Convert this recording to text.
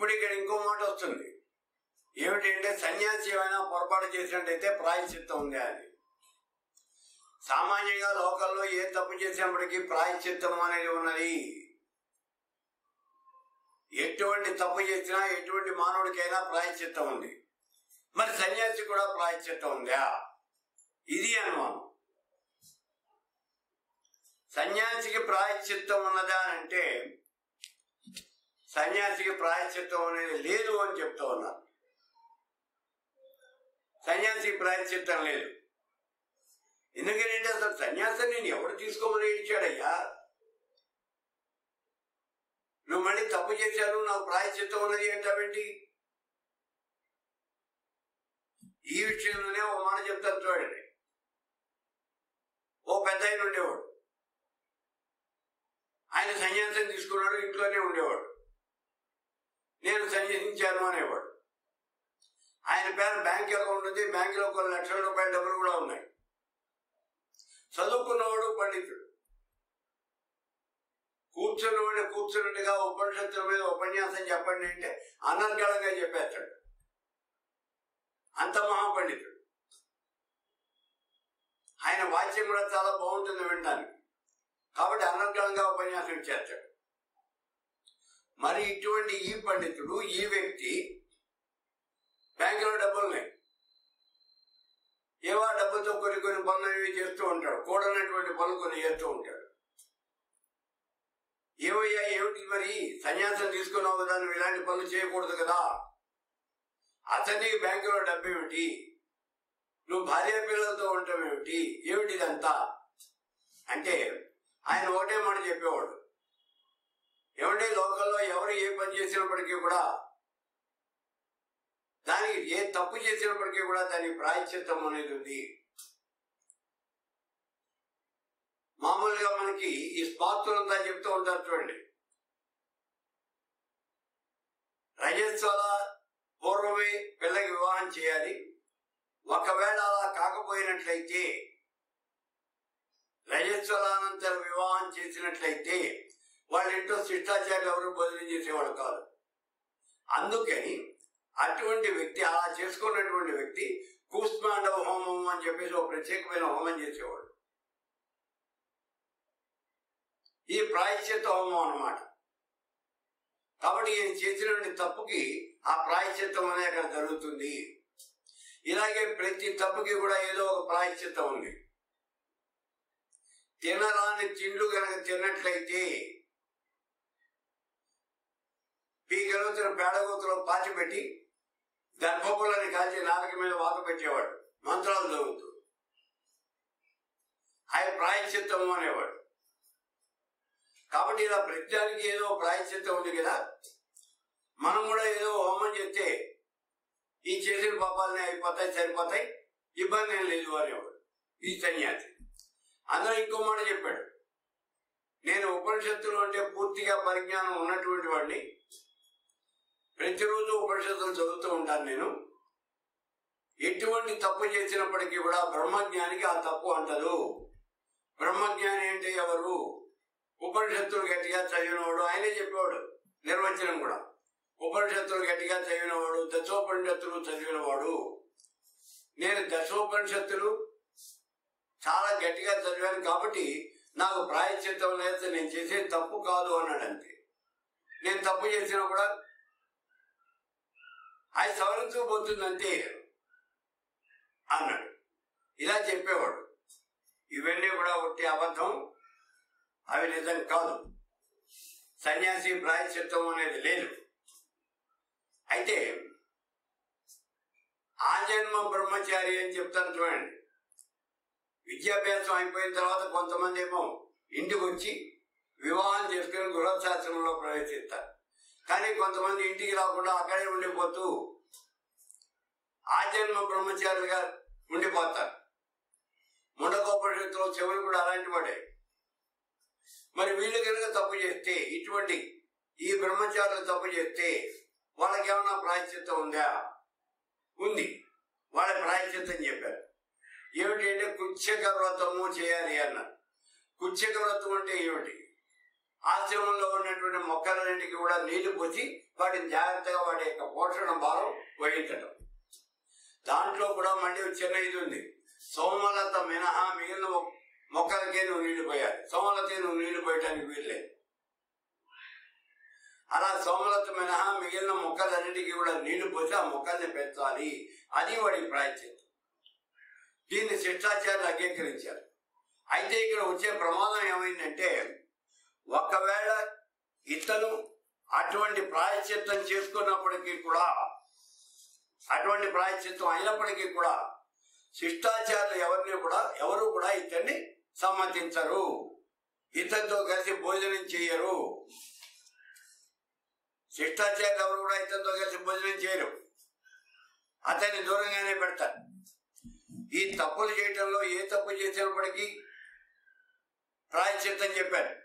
ఇప్పుడు ఇక్కడ ఇంకో మాట వస్తుంది ఏమిటంటే సన్యాసి ఏమైనా పొరపాటు చేసినట్టయితే ప్రాయశ్చిత్తం ఉంది అని సామాన్యంగా లోకల్లో ఏ తప్పు చేసినప్పటికీ ప్రాయశ్చిత్తం అనేది ఉన్నది ఎటువంటి తప్పు చేసినా ఎటువంటి మానవుడికైనా ప్రాయశ్చిత్తం ఉంది మరి సన్యాసి కూడా ప్రాయశ్చిత్తం ఉందా ఇది అనుమానం సన్యాసికి ప్రాయశ్చిత్తం ఉన్నదా అని అంటే సన్యాసికి ప్రాయశ్చిత్తం అనేది లేదు అని చెప్తూ ఉన్నారు సన్యాసికి ప్రాయశ్చిత్తం లేదు ఎందుకంటే అసలు సన్యాసం నేను ఎవడు తీసుకోమని ఇచ్చాడయ్యా నువ్వు మళ్ళీ తప్పు చేశాను నాకు ప్రాయశ్చిత్తం ఉన్నది ఏంటంటే ఈ విషయంలోనే ఒక మాట చెప్తాను చూడండి ఓ పెద్ద ఆయన ఉండేవాడు ఆయన సన్యాసం తీసుకున్నాడు ఇంట్లోనే ఉండేవాడు నేను సన్యసించాను అనేవాడు ఆయన పేరు బ్యాంక్ అకౌంట్ ఉంది బ్యాంకులో కొన్ని లక్షల రూపాయల డబ్బులు కూడా ఉన్నాయి చదువుకున్నవాడు పండితుడు కూర్చున్నవాడు కూర్చున్నట్టుగా ఉపనిషత్తుల మీద ఉపన్యాసం చెప్పండి అంటే అనర్గళంగా చెప్పేస్తాడు అంత మహాపండితుడు ఆయన వాక్యం కూడా చాలా బాగుంటుంది వినడానికి కాబట్టి అనర్గళంగా ఉపన్యాసం ఇచ్చేస్తాడు మరి ఇటువంటి ఈ పండితుడు ఈ వ్యక్తి బ్యాంకులో డబ్బులున్నాయి ఏవో ఆ డబ్బులతో కొన్ని కొన్ని పనులు అనేవి చేస్తూ ఉంటాడు కూడనటువంటి పనులు కొన్ని చేస్తూ ఉంటాడు ఏవయ్యా ఏమిటి మరి సన్యాసం తీసుకున్నావు కదా నువ్వు ఇలాంటి పనులు చేయకూడదు కదా అతని బ్యాంకులో డబ్బు ఏమిటి నువ్వు భార్య పిల్లలతో ఉండటం ఏమిటి ఏమిటి ఇదంతా అంటే ఆయన ఒకటే మాట చెప్పేవాడు ఏమంటే లోకల్లో ఎవరు ఏ పని చేసినప్పటికీ కూడా దానికి ఏ తప్పు చేసినప్పటికీ కూడా దానికి ప్రాయశ్చిత్తం అనేది ఉంది మామూలుగా మనకి ఈ స్పాత్తులంతా చెప్తూ ఉంటారు చూడండి రజస్వల పూర్వమే పిల్లకి వివాహం చేయాలి ఒకవేళ అలా కాకపోయినట్లయితే రజస్వలానంతరం వివాహం చేసినట్లయితే వాళ్ళ ఇంట్లో శిష్టాచార్యులు ఎవరు బదిలీ చేసేవాడు కాదు అందుకని అటువంటి వ్యక్తి అలా చేసుకున్నటువంటి వ్యక్తి కూష్మాండవ హోమం అని చెప్పేసి ఒక ప్రత్యేకమైన హోమం చేసేవాడు ఈ ప్రాయశ్చిత్త హోమం అన్నమాట కాబట్టి ఈయన చేసినటువంటి తప్పుకి ఆ ప్రాయశ్చిత్తం అనేది అక్కడ జరుగుతుంది ఇలాగే ప్రతి తప్పుకి కూడా ఏదో ఒక ప్రాయశ్చిత్తం ఉంది తినరాని తిండ్లు కనుక తిన్నట్లయితే పీకలోతుల పేడగోతులో పాచిపెట్టి గర్భపులని కాల్చి నాలుక మీద వాత పెట్టేవాడు మంత్రాలు చదువుతూ ఆయన ప్రాయశ్చిత్తము అనేవాడు కాబట్టి ఇలా ప్రతిదానికి ఏదో ప్రాయశ్చిత్తం ఉంది కదా మనం కూడా ఏదో హోమం చేస్తే ఈ చేసిన పాపాలని అయిపోతాయి సరిపోతాయి ఇబ్బంది ఏం లేదు అనేవాడు ఈ సన్యాసి అందులో ఇంకో మాట చెప్పాడు నేను ఉపనిషత్తులు అంటే పూర్తిగా పరిజ్ఞానం ఉన్నటువంటి వాడిని ప్రతిరోజు ఉపనిషత్తులు చదువుతూ ఉంటాను నేను ఎటువంటి తప్పు చేసినప్పటికీ కూడా బ్రహ్మజ్ఞానికి ఆ తప్పు అంటదు బ్రహ్మజ్ఞాని అంటే ఎవరు ఉపనిషత్తులు గట్టిగా చదివినవాడు ఆయనే చెప్పేవాడు నిర్వచనం కూడా ఉపనిషత్తులు గట్టిగా చదివినవాడు దశోపనిషత్తులు చదివినవాడు నేను దశోపనిషత్తులు చాలా గట్టిగా చదివాను కాబట్టి నాకు ప్రాయశ్చిత్తం లేదు నేను చేసేది తప్పు కాదు అన్నాడు అంతే నేను తప్పు చేసినా కూడా అది సవరించబోతుంది అంతే అన్నాడు ఇలా చెప్పేవాడు ఇవన్నీ కూడా ఒట్టి అబద్ధం అవి నిజం కాదు సన్యాసి ప్రాయశ్చిత్తం అనేది లేదు అయితే ఆ జన్మ బ్రహ్మచారి అని చెప్తాను చూడండి విద్యాభ్యాసం అయిపోయిన తర్వాత కొంతమంది ఏమో ఇంటికి వచ్చి వివాహం చేసుకుని గృహశాస్త్రంలో ప్రవేశిస్తారు కానీ కొంతమంది ఇంటికి రాకుండా అక్కడే ఉండిపోతూ ఆజన్మ బ్రహ్మచారులుగా ఉండిపోతారు ముండకోపనిషత్తులో చెవులు కూడా అలాంటి వాడే మరి వీళ్ళు కనుక తప్పు చేస్తే ఇటువంటి ఈ బ్రహ్మచారులు తప్పు చేస్తే వాళ్ళకి ఏమన్నా ప్రాయశ్చిత్తం ఉందా ఉంది వాళ్ళ ప్రాయశ్చిత్తం చెప్పారు ఏమిటి అంటే కుచ్చక వ్రతము చేయాలి అన్నారు కుచ్చక వ్రతం అంటే ఏమిటి ఆశ్రమంలో ఉన్నటువంటి మొక్కలన్నింటికి కూడా నీళ్లు పోసి వాటిని జాగ్రత్తగా వాటి యొక్క పోషణ భారం వహించడం దాంట్లో కూడా మళ్ళీ ఒక చిన్న ఇది ఉంది సోమలత మినహా మిగిలిన మొ- మొక్కలకే నువ్వు నీళ్లు పోయాలి సోమలతే నువ్వు నీళ్లు పోయటానికి వీల్లేదు అలా సోమలత మినహా మిగిలిన మొక్కలన్నిటికీ కూడా నీళ్లు పోసి ఆ మొక్కల్ని పెంచాలి అది వాడి ప్రాయశ్చిత్తం దీన్ని శిష్టాచార్యులు అంగీకరించారు అయితే ఇక్కడ వచ్చే ప్రమాదం ఏమైందంటే ఒకవేళ ఇతను అటువంటి ప్రాయశ్చిత్తం చేసుకున్నప్పటికీ కూడా అటువంటి ప్రాయశ్చిత్తం అయినప్పటికీ కూడా శిష్టాచారులు ఎవరిని కూడా ఎవరు కూడా ఇతన్ని సమ్మతించరు ఇతనితో కలిసి భోజనం చేయరు శిష్టాచార్యులు ఎవరు కూడా ఇతనితో కలిసి భోజనం చేయరు అతన్ని దూరంగానే పెడతారు ఈ తప్పులు చేయటంలో ఏ తప్పు చేసినప్పటికీ ప్రాయశ్చిత్తం చెప్పారు